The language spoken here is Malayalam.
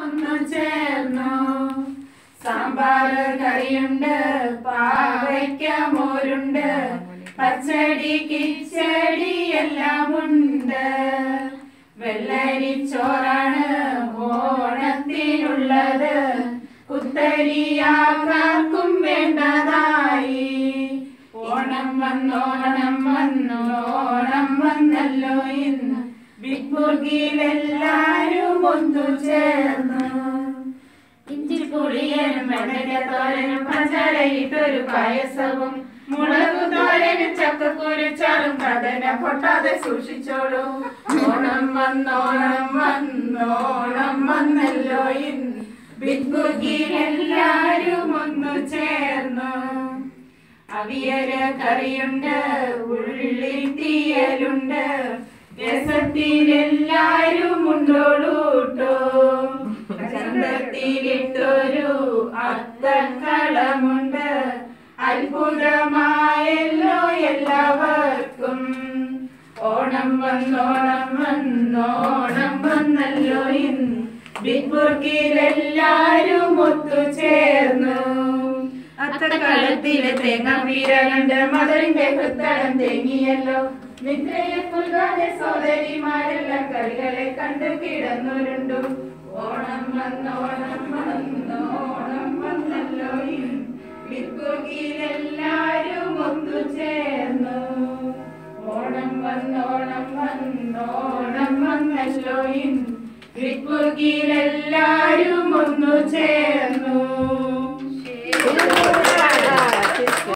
ഒന്നു ചേർന്നു സാമ്പാർ കറിയുണ്ട് പാവയ്ക്ക മോരുണ്ട് പച്ചടി കിച്ചടി എല്ലാം ഉണ്ട് വെള്ളരി ചോറാണ് ഓണത്തിനുള്ളത് കുത്തരിയാർക്കും വേണ്ടതായി ഓണം വന്നോണം വന്നോണം വന്നല്ലോ ഇന്ന് ബിഗ് ബുർഗിയിലെല്ലാരും ഒത്തു ചേർന്നു ഇഞ്ചി പുളിയനും വെണ്ടയ്ക്കത്തോരനും പഞ്ചാരയിട്ടൊരു പായസവും മുളകു തോരനും ചക്കക്കുരിച്ചാലും കടന പൊട്ടാതെ സൂക്ഷിച്ചോളൂ ഓണം വന്നോണം വന്നോണം വന്നല്ലോ ഇന്ന് ബിഗ്ബുഗിലെല്ലാരും ഒന്നു ചേർന്നു അവിയല് കറിയുണ്ട് ഉള്ളി തീയലുണ്ട് രസത്തിലെല്ലാരും ഉണ്ടോളൂട്ടോ ചന്തത്തിലിട്ടൊരു അത്തക്കളമുണ്ട് അത്ഭുതമായല്ലോ എല്ലാവർക്കും ഓണം വന്നോണം വന്നോണം വന്നല്ലോ ഇന്ന് ബിഗ് ബുർഗിലെല്ലാരും ഒത്തുചേർന്നു അത്തക്കളത്തിലെ തേങ്ങ വീരകണ്ട് മധുരിന്റെ ഹൃദയം തേങ്ങിയല്ലോ നിദ്രയെ പുൽകാതെ സോദരിമാരെല്ലാം കളികളെ കണ്ടു കിടന്നുരുണ്ടു ഓണം വന്നോണം വന്നോണം വന്നല്ലോ ഇന്ന് ബിഗ് ഒത്തു ചേർന്നു ഓണം വന്നോണം വന്നോണം വന്നല്ലോ ഇന്ന് ബിഗ് ബുർഗിലെല്ലാരും ഒന്നു ചേർന്നു